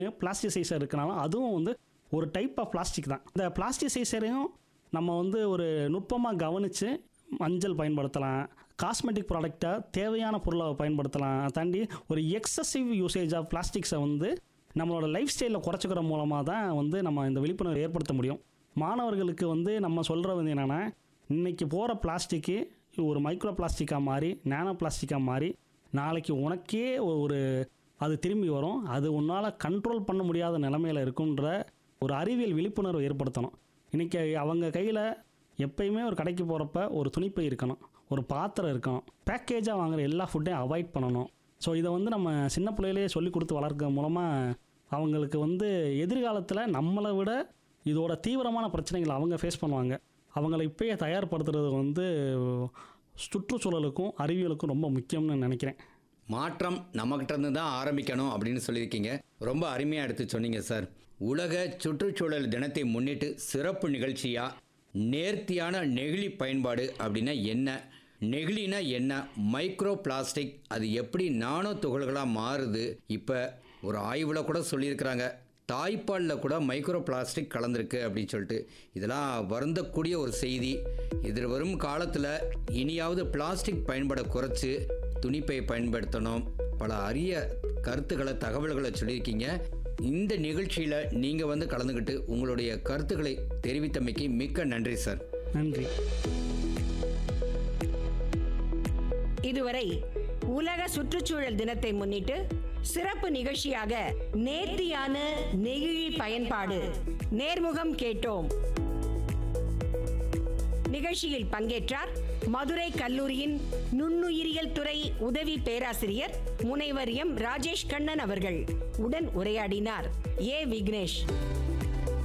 plasticiser இருக்கனால அதுவும் வந்து ஒரு டைப் ஆஃப் பிளாஸ்டிக் தான் இந்த பிளாஸ்டிசைசரையும் நம்ம வந்து ஒரு நுட்பமாக கவனித்து மஞ்சள் பயன்படுத்தலாம் காஸ்மெட்டிக் ப்ராடக்டை தேவையான பொருளை பயன்படுத்தலாம் அதை தாண்டி ஒரு எக்ஸசிவ் யூசேஜ் ஆஃப் பிளாஸ்டிக்ஸை வந்து நம்மளோட லைஃப் ஸ்டைலில் குறைச்சிக்கிற மூலமாக தான் வந்து நம்ம இந்த விழிப்புணர்வு ஏற்படுத்த முடியும் மாணவர்களுக்கு வந்து நம்ம சொல்கிறது வந்து என்னென்னா இன்றைக்கி போகிற பிளாஸ்டிக்கு ஒரு மைக்ரோ பிளாஸ்டிக்காக மாறி நானோ பிளாஸ்டிக்காக மாறி நாளைக்கு உனக்கே ஒரு அது திரும்பி வரும் அது உன்னால் கண்ட்ரோல் பண்ண முடியாத நிலமையில இருக்குன்ற ஒரு அறிவியல் விழிப்புணர்வு ஏற்படுத்தணும் இன்றைக்கி அவங்க கையில் எப்பயுமே ஒரு கடைக்கு போகிறப்ப ஒரு துணிப்பை இருக்கணும் ஒரு பாத்திரம் இருக்கணும் பேக்கேஜாக வாங்குற எல்லா ஃபுட்டையும் அவாய்ட் பண்ணணும் ஸோ இதை வந்து நம்ம சின்ன பிள்ளையிலேயே சொல்லி கொடுத்து வளர்க்க மூலமாக அவங்களுக்கு வந்து எதிர்காலத்தில் நம்மளை விட இதோட தீவிரமான பிரச்சனைகளை அவங்க ஃபேஸ் பண்ணுவாங்க அவங்களை இப்பயே தயார்படுத்துறது வந்து சுற்றுச்சூழலுக்கும் அறிவியலுக்கும் ரொம்ப முக்கியம்னு நினைக்கிறேன் மாற்றம் நம்மகிட்ட இருந்து தான் ஆரம்பிக்கணும் அப்படின்னு சொல்லியிருக்கீங்க ரொம்ப அருமையாக எடுத்து சொன்னீங்க சார் உலக சுற்றுச்சூழல் தினத்தை முன்னிட்டு சிறப்பு நிகழ்ச்சியா நேர்த்தியான நெகிழி பயன்பாடு அப்படின்னா என்ன நெகிழினா என்ன மைக்ரோ பிளாஸ்டிக் அது எப்படி நானோ துகள்களாக மாறுது இப்போ ஒரு ஆய்வில் கூட சொல்லியிருக்கிறாங்க தாய்ப்பாலில் கூட மைக்ரோ பிளாஸ்டிக் கலந்துருக்கு அப்படின்னு சொல்லிட்டு இதெல்லாம் வருந்தக்கூடிய ஒரு செய்தி இதில் வரும் காலத்தில் இனியாவது பிளாஸ்டிக் பயன்பாடை குறைச்சி துணிப்பை பயன்படுத்தணும் பல அரிய கருத்துக்களை தகவல்களை சொல்லியிருக்கீங்க இந்த நிகழ்ச்சியில் நீங்கள் வந்து கலந்துக்கிட்டு உங்களுடைய கருத்துக்களை தெரிவித்தமைக்கு மிக்க நன்றி சார் நன்றி இதுவரை உலக சுற்றுச்சூழல் தினத்தை முன்னிட்டு சிறப்பு நிகழ்ச்சியாக நேர்த்தியான நெகிழி பயன்பாடு நேர்முகம் கேட்டோம் நிகழ்ச்சியில் பங்கேற்றார் மதுரை கல்லூரியின் நுண்ணுயிரியல் துறை உதவி பேராசிரியர் முனைவர் எம் ராஜேஷ் கண்ணன் அவர்கள் உடன் உரையாடினார் ஏ விக்னேஷ்